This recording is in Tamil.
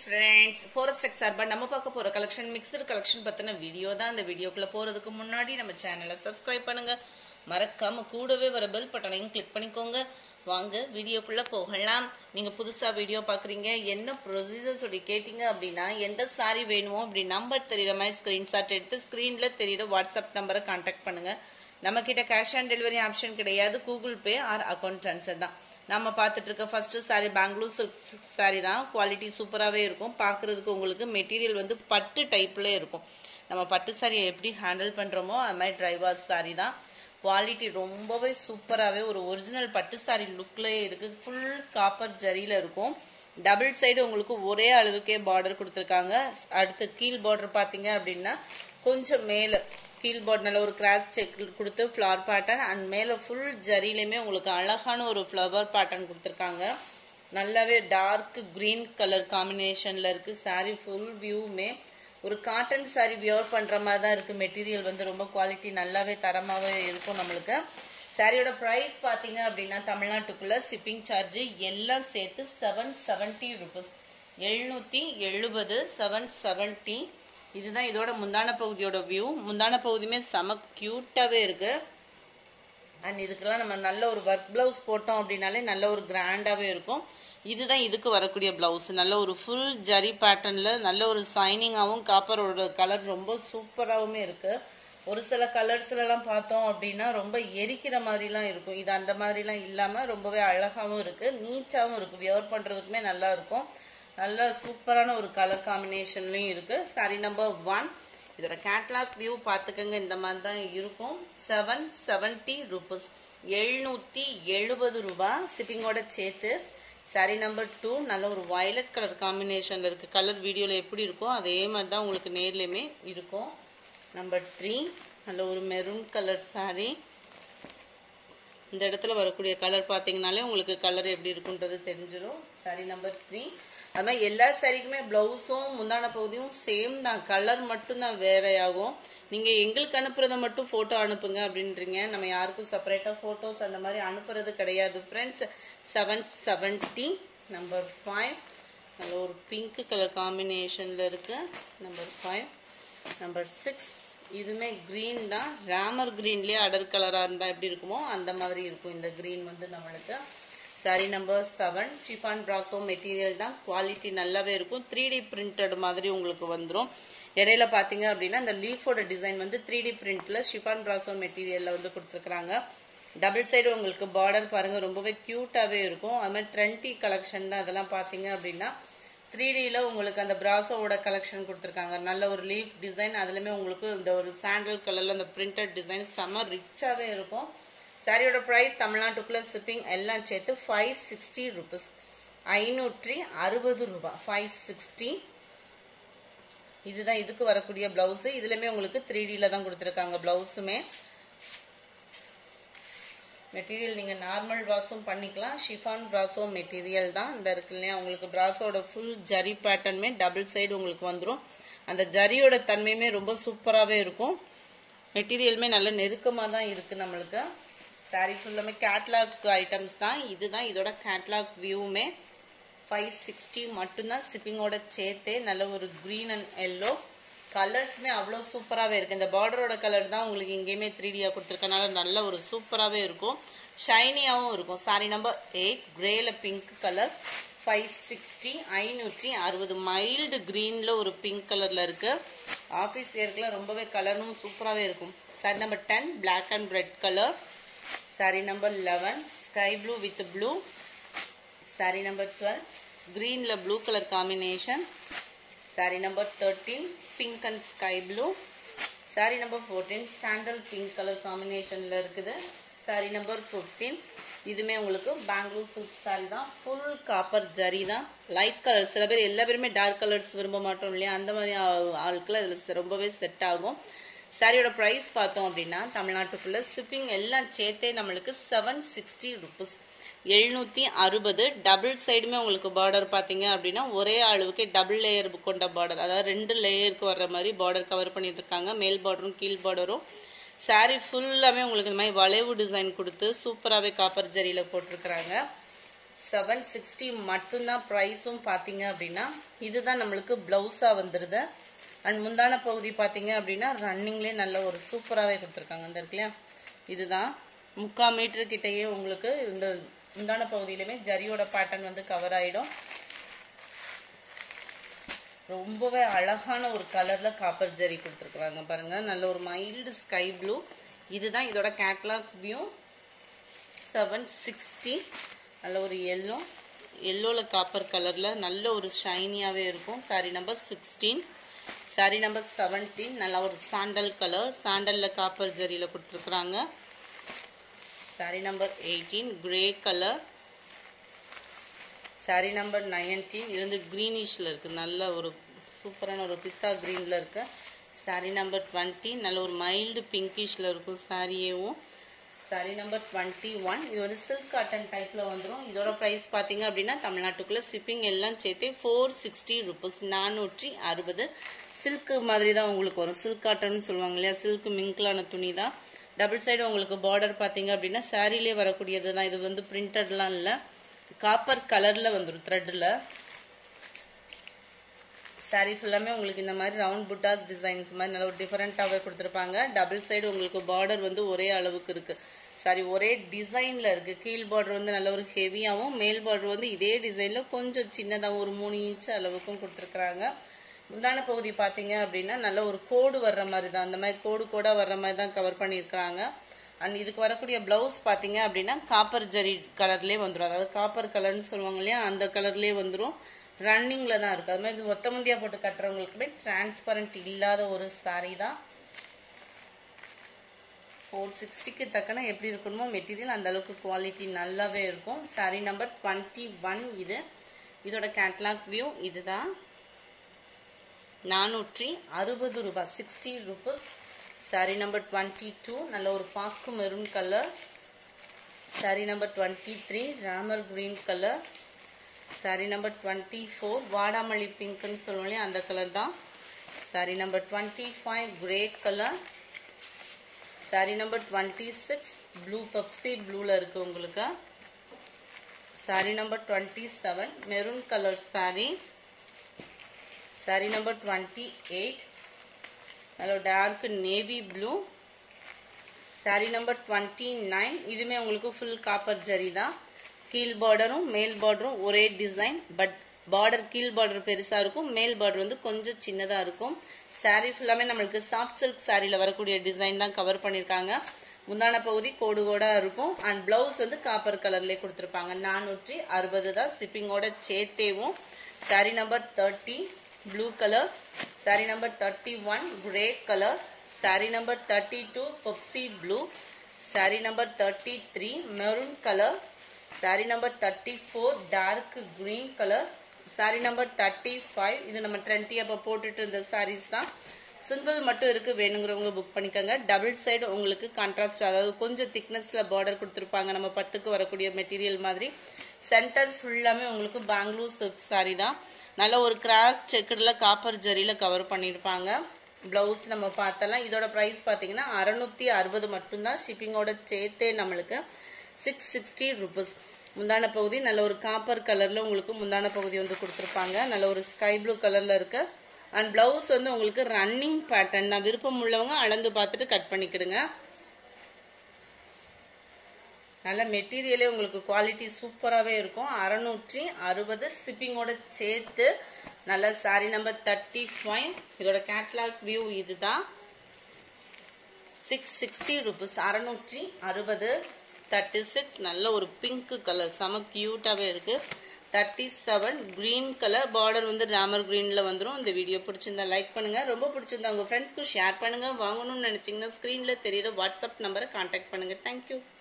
ஃப்ரெண்ட்ஸ் ஃபாரஸ்ட் எக்ஸ் சார்பாக நம்ம பார்க்க போகிற கலெக்ஷன் மிக்சர் கலெக்ஷன் பற்றின வீடியோ தான் இந்த வீடியோக்குள்ளே போகிறதுக்கு முன்னாடி நம்ம சேனலை சப்ஸ்கிரைப் பண்ணுங்க மறக்காம கூடவே வர பெல் பட்டனையும் கிளிக் பண்ணிக்கோங்க வாங்க வீடியோக்குள்ளே போகலாம் நீங்கள் புதுசாக வீடியோ பார்க்குறீங்க என்ன ப்ரொசீஜர் சொல்லி கேட்டிங்க அப்படின்னா எந்த சாரி வேணுமோ அப்படி நம்பர் தெரியுற மாதிரி ஸ்க்ரீன்ஷாட் எடுத்து ஸ்க்ரீனில் தெரியுற வாட்ஸ்அப் நம்பரை கான்டாக்ட் பண்ணுங்கள் நம்மக்கிட்ட கேஷ் ஆன் டெலிவரி ஆப்ஷன் கிடையாது Google Pay or account transfer தான் நம்ம பார்த்துட்டு இருக்க ஃபர்ஸ்ட் சாரி பெங்களூர் சில்க் சாரி தான் குவாலிட்டி சூப்பராகவே இருக்கும் பார்க்குறதுக்கு உங்களுக்கு மெட்டீரியல் வந்து பட்டு டைப்பில் இருக்கும் நம்ம பட்டு சாரியை எப்படி ஹேண்டில் பண்ணுறோமோ அது மாதிரி ட்ரைவாஸ் சாரி தான் குவாலிட்டி ரொம்பவே சூப்பராகவே ஒரு ஒரிஜினல் பட்டு சாரி லுக்லேயே இருக்குது ஃபுல் காப்பர் ஜரியில் இருக்கும் டபுள் சைடு உங்களுக்கு ஒரே அளவுக்கே பார்டர் கொடுத்துருக்காங்க அடுத்து கீழ் பார்டர் பார்த்தீங்க அப்படின்னா கொஞ்சம் மேலே கீழ் பார்டர் நல்ல ஒரு கிராஸ் செக் கொடுத்து ஃப்ளவர் பேட்டர்ன் அண்ட் மேலே ஃபுல் ஜரிலையுமே உங்களுக்கு அழகான ஒரு ஃப்ளவர் பேட்டர்ன் கொடுத்துருக்காங்க நல்லாவே டார்க் க்ரீன் கலர் காம்பினேஷனில் இருக்குது சாரீ ஃபுல் வியூவுமே ஒரு காட்டன் சாரீ வியர் பண்ணுற மாதிரி தான் இருக்குது மெட்டீரியல் வந்து ரொம்ப குவாலிட்டி நல்லாவே தரமாகவே இருக்கும் நம்மளுக்கு சாரியோட ப்ரைஸ் பார்த்தீங்க அப்படின்னா தமிழ்நாட்டுக்குள்ளே ஷிப்பிங் சார்ஜ் எல்லாம் சேர்த்து செவன் செவன்ட்டி ருபீஸ் எழுநூற்றி எழுபது செவன் செவன்ட்டி இதுதான் இதோட முந்தான பகுதியோட வியூ முந்தான பகுதியுமே செம க்யூட்டாகவே இருக்குது அண்ட் இதுக்கெல்லாம் நம்ம நல்ல ஒரு ஒர்க் ப்ளவுஸ் போட்டோம் அப்படின்னாலே நல்ல ஒரு கிராண்டாகவே இருக்கும் இதுதான் இதுக்கு வரக்கூடிய ப்ளவுஸ் நல்ல ஒரு ஃபுல் ஜரி பேட்டர்னில் நல்ல ஒரு சைனிங்காகவும் காப்பரோட கலர் ரொம்ப சூப்பராகவுமே இருக்குது ஒரு சில கலர்ஸ்லலாம் பார்த்தோம் அப்படின்னா ரொம்ப எரிக்கிற மாதிரிலாம் இருக்கும் இது அந்த மாதிரிலாம் இல்லாமல் ரொம்பவே அழகாகவும் இருக்குது நீட்டாகவும் இருக்குது வியர் பண்ணுறதுக்குமே நல்லா இருக்கும் நல்ல சூப்பரான ஒரு கலர் காம்பினேஷன்லையும் இருக்குது சாரி நம்பர் ஒன் இதோட கேட்லாக் வியூ பார்த்துக்கோங்க இந்த மாதிரி தான் இருக்கும் செவன் செவன்ட்டி ருபீஸ் எழுநூற்றி எழுபது ரூபா ஷிப்பிங்கோட சேர்த்து சாரி நம்பர் டூ நல்ல ஒரு வயலட் கலர் காம்பினேஷனில் இருக்குது கலர் வீடியோவில் எப்படி இருக்கோ அதே மாதிரி தான் உங்களுக்கு நேர்லேயுமே இருக்கும் நம்பர் த்ரீ நல்ல ஒரு மெரூன் கலர் சாரீ இந்த இடத்துல வரக்கூடிய கலர் பார்த்தீங்கனாலே உங்களுக்கு கலர் எப்படி இருக்குன்றது தெரிஞ்சிடும் சாரி நம்பர் த்ரீ அது மாதிரி எல்லா சாரிக்குமே ப்ளவுஸும் முந்தான பகுதியும் சேம் தான் கலர் மட்டும்தான் வேறையாகும் நீங்கள் எங்களுக்கு அனுப்புறத மட்டும் ஃபோட்டோ அனுப்புங்க அப்படின்றீங்க நம்ம யாருக்கும் செப்பரேட்டாக ஃபோட்டோஸ் அந்த மாதிரி அனுப்புறது கிடையாது friends seven seventy number five நல்ல ஒரு பிங்க் கலர் காம்பினேஷனில் இருக்குது நம்பர் ஃபைவ் நம்பர் சிக்ஸ் இதுவுமே க்ரீன் தான் ராமர் க்ரீன்லேயே அடர் கலராக இருந்தால் எப்படி இருக்குமோ அந்த மாதிரி இருக்கும் இந்த க்ரீன் வந்து நம்மளுக்கு sari number seven chiffon brasso material தான் குவாலிட்டி நல்லாவே இருக்கும் த்ரீ டி பிரிண்டட் மாதிரி உங்களுக்கு வந்துடும் இடையில பார்த்தீங்க அப்படின்னா இந்த லீஃபோட டிசைன் வந்து த்ரீ டி பிரிண்டில் ஷிஃபான் ப்ராசோ மெட்டீரியலில் வந்து கொடுத்துருக்குறாங்க டபுள் சைடு உங்களுக்கு பார்டர் பாருங்கள் ரொம்பவே க்யூட்டாகவே இருக்கும் அது மாதிரி ட்ரெண்ட்டி கலெக்ஷன் தான் அதெல்லாம் பார்த்தீங்க அப்படின்னா த்ரீ டியில் உங்களுக்கு அந்த பிராசோவோட கலெக்ஷன் கொடுத்துருக்காங்க நல்ல ஒரு லீஃப் டிசைன் அதுலேயுமே உங்களுக்கு இந்த ஒரு சாண்டல் கலரில் அந்த பிரிண்டட் டிசைன் செம்ம ரிச்சாகவே இருக்கும் சாரியோட ப்ரைஸ் தமிழ்நாட்டுக்குள்ளே ஷிப்பிங் எல்லாம் சேர்த்து ஃபைவ் சிக்ஸ்டி ருபீஸ் ஐநூற்றி அறுபது ரூபா ஃபைவ் சிக்ஸ்டி இதுதான் இதுக்கு வரக்கூடிய ப்ளவுஸு இதுலையுமே உங்களுக்கு த்ரீ டியில் தான் கொடுத்துருக்காங்க ப்ளவுஸுமே மெட்டீரியல் நீங்கள் நார்மல் ப்ராஸும் பண்ணிக்கலாம் ஷிஃபான் ப்ராஸோ மெட்டீரியல் தான் இந்த இருக்கு இல்லையா உங்களுக்கு ப்ராஸோட ஃபுல் ஜரி பேட்டர்னுமே டபுள் சைடு உங்களுக்கு வந்துடும் அந்த ஜரியோட தன்மையுமே ரொம்ப சூப்பராகவே இருக்கும் மெட்டீரியலுமே நல்ல நெருக்கமாக தான் இருக்குது நம்மளுக்கு சாரீ ஃபுல்லாமே கேட்லாக் ஐட்டம்ஸ் தான் இதுதான் இதோட கேட்லாக் வியூவுமே ஃபைவ் சிக்ஸ்டி மட்டும்தான் ஷிப்பிங்கோட சேர்த்தே நல்ல ஒரு க்ரீன் அண்ட் எல்லோ கலர்ஸுமே அவ்வளோ சூப்பராகவே இருக்குது இந்த பார்டரோட கலர் தான் உங்களுக்கு எங்கேயுமே த்ரீ டியாக கொடுத்துருக்கனால நல்ல ஒரு சூப்பராகவே இருக்கும் ஷைனியாகவும் இருக்கும் சாரி நம்பர் எயிட் கிரேல பிங்க் கலர் ஃபைவ் சிக்ஸ்டி ஐநூற்றி அறுபது மைல்டு க்ரீனில் ஒரு பிங்க் கலரில் இருக்குது ஆஃபீஸ் வேர்க்கெலாம் ரொம்பவே கலரும் சூப்பராகவே இருக்கும் sari number ten black and red colour sari number eleven sky blue with blue sari number twelve க்ரீனில் blue colour combination sari number thirteen pink and sky blue sari number fourteen sandal pink colour காம்பினேஷனில் இருக்குது சாரி நம்பர் ஃபிஃப்டீன் இதுவுமே உங்களுக்கு பெங்களூர் சில்க் சாரி தான் ஃபுல் காப்பர் ஜரி தான் லைட் கலர் சில பேர் எல்லா பேருமே டார்க் கலர்ஸ் விரும்ப மாட்டோம் இல்லையா அந்த மாதிரி ஆட்கள் அதில் ரொம்பவே செட் ஆகும் சாரியோட ப்ரைஸ் பார்த்தோம் அப்படின்னா தமிழ்நாட்டுக்குள்ளே ஷிப்பிங் எல்லாம் சேர்த்தே நம்மளுக்கு செவன் சிக்ஸ்டி ருபீஸ் எழுநூற்றி அறுபது டபுள் சைடுமே உங்களுக்கு பார்டர் பார்த்தீங்க அப்படின்னா ஒரே அளவுக்கு டபுள் லேயர் கொண்ட பார்டர் அதாவது ரெண்டு லேயருக்கு வர்ற மாதிரி பார்டர் கவர் பண்ணிட்டு இருக்காங்க மேல் பார்டரும் கீழ் பார்டரும் சாரீ ஃபுல்லாகவே உங்களுக்கு இந்த மாதிரி வளைவு டிசைன் கொடுத்து சூப்பராகவே காப்பர் ஜரியில் போட்டிருக்கிறாங்க செவன் சிக்ஸ்டி மட்டும்தான் ப்ரைஸும் பார்த்தீங்க அப்படின்னா இதுதான் நம்மளுக்கு ப்ளவுஸாக வந்துடுது அண்ட் முந்தான பகுதி பார்த்தீங்க அப்படின்னா ரன்னிங்லேயே நல்ல ஒரு சூப்பராகவே கொடுத்துருக்காங்க இந்த இருக்கு இல்லையா இதுதான் முக்கால் மீட்டர் கிட்டேயே உங்களுக்கு இந்த முந்தான பகுதியிலுமே ஜரியோட பேட்டர்ன் வந்து கவர் ஆகிடும் ரொம்பவே அழகான ஒரு கலர்ல காப்பர் ஜரி கொடுத்துருக்குறாங்க பாருங்க நல்ல ஒரு மைல்டு ஸ்கை ப்ளூ இதுதான் இதோட கேட்லாக் வியூ செவன் சிக்ஸ்டி நல்ல ஒரு எல்லோ எல்லோவில் காப்பர் கலரில் நல்ல ஒரு ஷைனியாகவே இருக்கும் sari number sixteen sari number seventeen நல்லா ஒரு சாண்டல் கலர் சாண்டலில் காப்பர் ஜரியில் கொடுத்துருக்குறாங்க sari number eighteen grey colour sari number nineteen இது வந்து க்ரீனிஷில் இருக்குது நல்ல ஒரு சூப்பரான ஒரு பிஸ்தா க்ரீனில் இருக்கு சாரி நம்பர் டுவெண்ட்டி நல்ல ஒரு மைல்டு பிங்கிஷில் இருக்கும் சாரியேவும் சாரி நம்பர் டுவெண்ட்டி ஒன் இது வந்து சில்க் காட்டன் டைப்பில் வந்துடும் இதோட ப்ரைஸ் பார்த்தீங்க அப்படின்னா தமிழ்நாட்டுக்குள்ளே ஷிப்பிங் எல்லாம் சேர்த்து ஃபோர் சிக்ஸ்டி ருபீஸ் நானூற்றி அறுபது சில்க்கு மாதிரி தான் உங்களுக்கு வரும் சில்க் காட்டன் சொல்லுவாங்க இல்லையா சில்க் மிங்க்லான துணி தான் டபுள் சைடு உங்களுக்கு பார்டர் பார்த்தீங்க அப்படின்னா சாரிலே வரக்கூடியது தான் இது வந்து பிரிண்டட்லாம் இல்லை காப்பர் கலரில் வந்துடும் த்ரெட்டில் சாரீ ஃபுல்லாமே உங்களுக்கு இந்த மாதிரி ரவுண்ட் புட்டாஸ் டிசைன்ஸ் மாதிரி நல்ல ஒரு டிஃப்ரெண்ட்டாகவே கொடுத்துருப்பாங்க டபுள் சைடு உங்களுக்கு பார்டர் வந்து ஒரே அளவுக்கு இருக்குது சாரி ஒரே டிசைனில் இருக்குது கீழ் பார்டர் வந்து நல்ல ஒரு ஹெவியாகவும் மேல் பார்டர் வந்து இதே டிசைனில் கொஞ்சம் சின்னதாகவும் ஒரு மூணு இன்ச் அளவுக்கும் கொடுத்துருக்குறாங்க முந்தான பகுதி பார்த்தீங்க அப்படின்னா நல்ல ஒரு கோடு வர்ற மாதிரி தான் அந்த மாதிரி கோடு கோடாக வர்ற மாதிரி தான் கவர் பண்ணியிருக்கிறாங்க அண்ட் இதுக்கு வரக்கூடிய ப்ளவுஸ் பார்த்தீங்க அப்படின்னா காப்பர் ஜரி கலர்லேயே வந்துடும் அதாவது காப்பர் கலர்னு சொல்லுவாங்க இல்லையா அந்த கலர்லேயே வந்துடும் ரன்னிங்கில் தான் இருக்குது அது மாதிரி இது ஒத்தமந்தியாக போட்டு கட்டுறவங்களுக்குமே டிரான்ஸ்பரண்ட் இல்லாத ஒரு சாரீ தான் ஃபோர் சிக்ஸ்டிக்கு தக்கன எப்படி இருக்கணுமோ மெட்டீரியல் அந்த அளவுக்கு குவாலிட்டி நல்லாவே இருக்கும் சாரீ நம்பர் டுவெண்ட்டி ஒன் இது இதோட கேட்லாக் வியூ இதுதான் நானூற்றி அறுபது ரூபாய் sixty rupees sari number twenty two நல்ல ஒரு பாக்கு maroon colour sari number twenty three Ramar green colour sari number twenty four வாடாமல்லி பிங்க்னு சொல்லுவோம் இல்லையா அந்த கலர் தான் sari number twenty five grey colour sari number twenty six blue Pepsi ப்ளூவில் இருக்குது உங்களுக்கு sari number twenty seven maroon colour sari sari number twenty eight நல்ல dark navy blue sari number twenty nine இதுவுமே உங்களுக்கு ஃபுல் காப்பர் ஜரி தான் கீழ் பார்டரும் மேல் பார்டரும் ஒரே டிசைன் பட் பார்டர் கீழ் பார்டர் பெருசாக இருக்கும் மேல் பார்டர் வந்து கொஞ்சம் சின்னதாக இருக்கும் சாரீ ஃபுல்லாமே நம்மளுக்கு சாஃப்ட் சில்க் சாரியில் வரக்கூடிய டிசைன் தான் கவர் பண்ணியிருக்காங்க முந்தான பகுதி கோடு கோடாக இருக்கும் அண்ட் பிளவுஸ் வந்து காப்பர் கலர்லேயே கொடுத்துருப்பாங்க நானூற்றி அறுபது தான் ஷிப்பிங்கோட சேர்த்தேவும் sari number thirty blue colour sari number thirty one grey colour sari number thirty two Pepsi blue sari number thirty three maroon colour sari number thirty four dark green colour sari number thirty five இது நம்ம ட்ரெண்ட்டி அப்போ போட்டுட்டு இருந்த சாரீஸ் தான் சிங்கிள் மட்டும் இருக்கு வேணுங்கிறவங்க புக் பண்ணிக்கோங்க டபுள் சைடு உங்களுக்கு கான்ட்ராஸ்ட் அதாவது கொஞ்சம் திக்னஸ்ல பார்டர் கொடுத்துருப்பாங்க நம்ம பட்டுக்கு வரக்கூடிய மெட்டீரியல் மாதிரி சென்டர் ஃபுல்லாமே உங்களுக்கு பெங்களூர் சில்க் சாரி தான் நல்ல ஒரு கிராஸ் செக்கடில் காப்பர் ஜரியில் கவர் பண்ணியிருப்பாங்க ப்ளவுஸ் நம்ம பார்த்தலாம் இதோட ப்ரைஸ் பார்த்தீங்கன்னா அறநூற்றி அறுபது மட்டும்தான் ஷிப்பிங்கோட சேர்த்தே நம்மளுக்கு சிக்ஸ் சிக்ஸ்டி ருபீஸ் முந்தான பகுதி நல்ல ஒரு காப்பர் கலரில் உங்களுக்கு முந்தான பகுதி வந்து கொடுத்துருப்பாங்க நல்ல ஒரு ஸ்கை ப்ளூ கலரில் இருக்கு அண்ட் ப்ளவுஸ் வந்து உங்களுக்கு ரன்னிங் பேட்டர்ன் தான் விருப்பம் உள்ளவங்க அளந்து பார்த்துட்டு கட் பண்ணிக்கிடுங்க நல்ல மெட்டீரியலே உங்களுக்கு குவாலிட்டி சூப்பராகவே இருக்கும் அறநூற்றி அறுபது ஷிப்பிங்கோட சேர்த்து நல்ல சாரி நம்பர் தேர்ட்டி ஃபைவ் இதோட கேட்லாக் வியூ இதுதான் சிக்ஸ் சிக்ஸ்டி ருபீஸ் அறநூற்றி அறுபது தேர்ட்டி சிக்ஸ் நல்ல ஒரு பிங்க் கலர் செம க்யூட்டாகவே இருக்குது thirty seven green colour border வந்து ராமர் க்ரீனில் வந்துடும் இந்த வீடியோ பிடிச்சிருந்தா லைக் பண்ணுங்கள் ரொம்ப பிடிச்சிருந்தா உங்கள் ஃப்ரெண்ட்ஸ்க்கு ஷேர் பண்ணுங்கள் வாங்கணும்னு நினச்சிங்கன்னா ஸ்க்ரீனில் தெரியிற வாட்ஸ்அப் நம்பரை கான்டாக்ட் பண்ணுங்கள் தேங்க்யூ